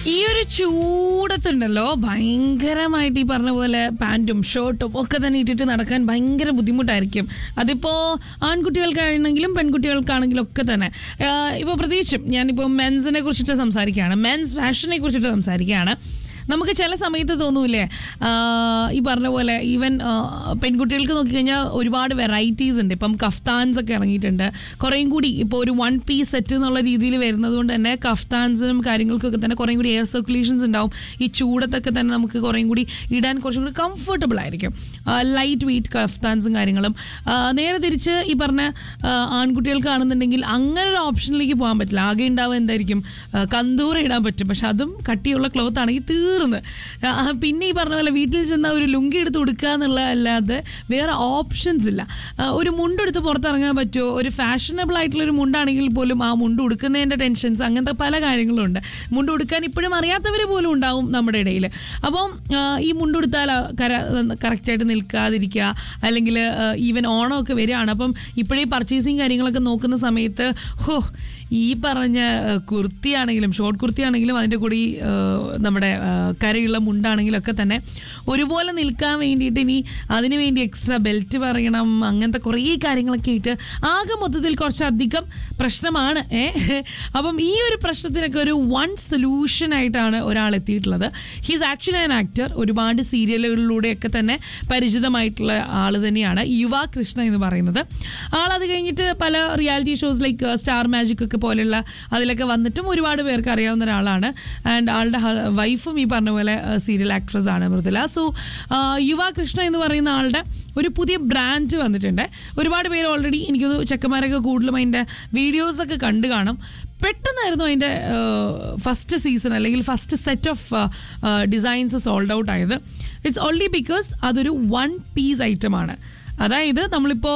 ഈ ഒരു ചൂടത്തുണ്ടല്ലോ ഭയങ്കരമായിട്ട് ഈ പറഞ്ഞ പോലെ പാൻറ്റും ഷർട്ടും ഒക്കെ തന്നെ ഇട്ടിട്ട് നടക്കാൻ ഭയങ്കര ബുദ്ധിമുട്ടായിരിക്കും അതിപ്പോൾ ആൺകുട്ടികൾക്കാണെങ്കിലും പെൺകുട്ടികൾക്കാണെങ്കിലും ഒക്കെ തന്നെ ആഹ് ഇപ്പോൾ പ്രത്യേകിച്ചും ഞാനിപ്പോൾ മെൻസിനെ കുറിച്ചിട്ട് സംസാരിക്കുകയാണ് മെൻസ് ഫാഷനെ കുറിച്ചിട്ട് സംസാരിക്കുകയാണ് നമുക്ക് ചില സമയത്ത് തോന്നൂലേ ആഹ് ഈ പറഞ്ഞ പോലെ ഈവൻ പെൺകുട്ടികൾക്ക് നോക്കിക്കഴിഞ്ഞാൽ ഒരുപാട് വെറൈറ്റീസ് ഉണ്ട് ഇപ്പം കഫ്താൻസ് ഒക്കെ ഇറങ്ങിയിട്ടുണ്ട് കുറേയും കൂടി ഇപ്പോൾ ഒരു വൺ പീസ് സെറ്റ് എന്നുള്ള രീതിയിൽ വരുന്നത് കൊണ്ട് തന്നെ കഫ്താൻസിനും കാര്യങ്ങൾക്കൊക്കെ തന്നെ കുറേയും കൂടി എയർ സർക്കുലേഷൻസ് ഉണ്ടാവും ഈ ചൂടത്തൊക്കെ തന്നെ നമുക്ക് കുറേയും കൂടി ഇടാൻ കുറച്ചും കൂടി കംഫർട്ടബിൾ ആയിരിക്കും ലൈറ്റ് വെയിറ്റ് കഫ്താൻസും കാര്യങ്ങളും ആഹ് നേരെ തിരിച്ച് ഈ പറഞ്ഞ ആഹ് ആൺകുട്ടികൾക്കാണെന്നുണ്ടെങ്കിൽ അങ്ങനെ ഒരു ഓപ്ഷനിലേക്ക് പോകാൻ പറ്റില്ല ആകെ ഉണ്ടാവുക എന്തായിരിക്കും ആഹ് കന്തൂറ ഇടാൻ പറ്റും പക്ഷെ അതും കട്ടിയുള്ള ക്ലോത്ത് ആണെങ്കിൽ തീർന്ന് ആ, പിന്നെ ഈ പറഞ്ഞ പോലെ വീട്ടിൽ ചെന്ന ഒരു ലുങ്കി എടുത്ത് കൊടുക്കുക എന്നുള്ള അല്ലാതെ വേറെ ഓപ്ഷൻസ് ഇല്ല ആ, ഒരു മുണ്ടെടുത്ത് പുറത്തിറങ്ങാൻ പറ്റുമോ ഒരു ഫാഷനബിൾ ആയിട്ടുള്ള ഒരു മുണ്ടാണെങ്കിൽ പോലും ആ മുണ്ട് ഉടുക്കുന്നതിൻ്റെ ടെൻഷൻസ് അങ്ങനത്തെ പല കാര്യങ്ങളും ഉണ്ട് മുണ്ട് ഉടുക്കാൻ ഇപ്പോഴും അറിയാത്തവർ പോലും ഉണ്ടാവും നമ്മുടെ ഇടയിൽ അപ്പം ആ, ഈ മുണ്ടുടുത്താൽ കര കറക്റ്റായിട്ട് നിൽക്കാതിരിക്കുക അല്ലെങ്കിൽ ഈവൻ ഓണമൊക്കെ വരികയാണ് അപ്പം ഇപ്പോഴേ പർച്ചേസിങ് കാര്യങ്ങളൊക്കെ നോക്കുന്ന സമയത്ത് ഹോ ഈ പറഞ്ഞ ആ, കുർത്തിയാണെങ്കിലും ഷോർട്ട് കുർത്തിയാണെങ്കിലും അതിൻ്റെ കൂടി ആ, നമ്മുടെ ആ, കരയുള്ള മുണ്ടാണെങ്കിലും ഒക്കെ തന്നെ ഒരുപോലെ നിൽക്കാൻ വേണ്ടിയിട്ട് ഇനി അതിന് വേണ്ടി എക്സ്ട്രാ ബെൽറ്റ് പറയണം അങ്ങനത്തെ കുറേ കാര്യങ്ങളൊക്കെ ആയിട്ട് ആകെ മൊത്തത്തിൽ കുറച്ചധികം പ്രശ്നമാണ് ഏ അപ്പം ഈ ഒരു പ്രശ്നത്തിനൊക്കെ ഒരു വൺ സൊല്യൂഷൻ ആയിട്ടാണ് ഒരാൾ എത്തിയിട്ടുള്ളത് ഹീസ് ആക്ച്വലി ആൻ ആക്ടർ ഒരുപാട് സീരിയലുകളിലൂടെയൊക്കെ തന്നെ പരിചിതമായിട്ടുള്ള ആൾ തന്നെയാണ് യുവ കൃഷ്ണ എന്ന് പറയുന്നത് ആളത് കഴിഞ്ഞിട്ട് പല reality shows like star magic ഒക്കെ പോലെയുള്ള അതിലൊക്കെ വന്നിട്ടും ഒരുപാട് പേർക്ക് അറിയാവുന്ന ഒരാളാണ് ആൻഡ് ആളുടെ വൈഫും ഈ പറഞ്ഞ പോലെ സീരിയൽ ആക്ട്രസ് ആണ് മൃദുല സോ യുവ കൃഷ്ണ എന്ന് പറയുന്ന ആളുടെ ഒരു പുതിയ ബ്രാൻഡ് വന്നിട്ടുണ്ട് ഒരുപാട് പേര് ഓൾറെഡി എനിക്കൊന്ന് ചെക്കന്മാരൊക്കെ കൂടുതലും അതിൻ്റെ വീഡിയോസൊക്കെ കണ്ടു കാണും പെട്ടെന്നായിരുന്നു അതിൻ്റെ ഫസ്റ്റ് സീസൺ അല്ലെങ്കിൽ first set of designs sold out ആയത് ഇറ്റ്സ് ഓൺലി ബിക്കോസ് അതൊരു വൺ പീസ് ഐറ്റമാണ് അതായത് നമ്മളിപ്പോൾ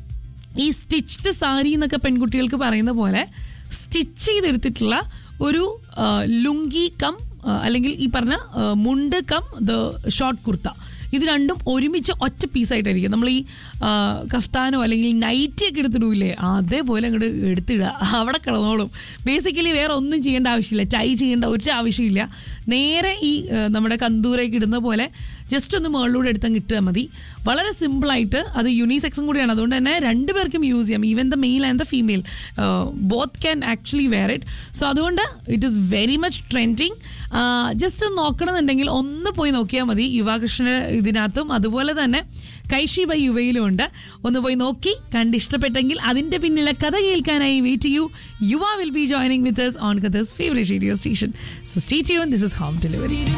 ഈ സ്റ്റിച്ച്ഡ് സാരി എന്നൊക്കെ പെൺകുട്ടികൾക്ക് പറയുന്ന പോലെ സ്റ്റിച്ച് ചെയ്തെടുത്തിട്ടുള്ള ഒരു ആ, ലുങ്കി കം ആ, അല്ലെങ്കിൽ ഈ പറഞ്ഞ ആ, മുണ്ട് കം ദ ഷോർട്ട് കുർത്ത ഇത് രണ്ടും ഒരുമിച്ച് ഒറ്റ പീസായിട്ടായിരിക്കും നമ്മൾ ഈ ആ, കഫ്താനോ അല്ലെങ്കിൽ നൈറ്റി ഒക്കെ എടുത്തിടൂലേ അതേപോലെ അങ്ങോട്ട് എടുത്തിടുക അവിടെ കിടന്നോളും ബേസിക്കലി വേറെ ഒന്നും ചെയ്യേണ്ട ആവശ്യമില്ല ടൈ ചെയ്യേണ്ട ഒരു ആവശ്യമില്ല നേരെ ഈ ആ, നമ്മുടെ കന്തൂരയ്ക്ക് ഇടുന്ന പോലെ ജസ്റ്റ് ഒന്ന് മുകളിലൂടെ എടുത്തങ്ങ് ഇട്ടാൽ മതി വളരെ സിമ്പിളായിട്ട് അത് യുനിസെക്സും കൂടിയാണ് അതുകൊണ്ട് തന്നെ രണ്ടുപേർക്കും യൂസ് ചെയ്യാം even the male and the female both can actually wear it so അതുകൊണ്ട് it is very much trending just ഒന്ന് നോക്കണമെന്നുണ്ടെങ്കിൽ ഒന്ന് പോയി നോക്കിയാൽ മതി യുവാകൃഷ്ണ ഇതിനകത്തും അതുപോലെ തന്നെ കൈഷി ബൈ യുവയിലും ഉണ്ട് ഒന്ന് പോയി നോക്കി കണ്ട് ഇഷ്ടപ്പെട്ടെങ്കിൽ അതിന്റെ പിന്നിലെ കഥ കേൾക്കാനായി വെയിറ്റ് ചെയ്യൂ you will be joining with on കഥസ് favourite radio station so stay tune this is home delivery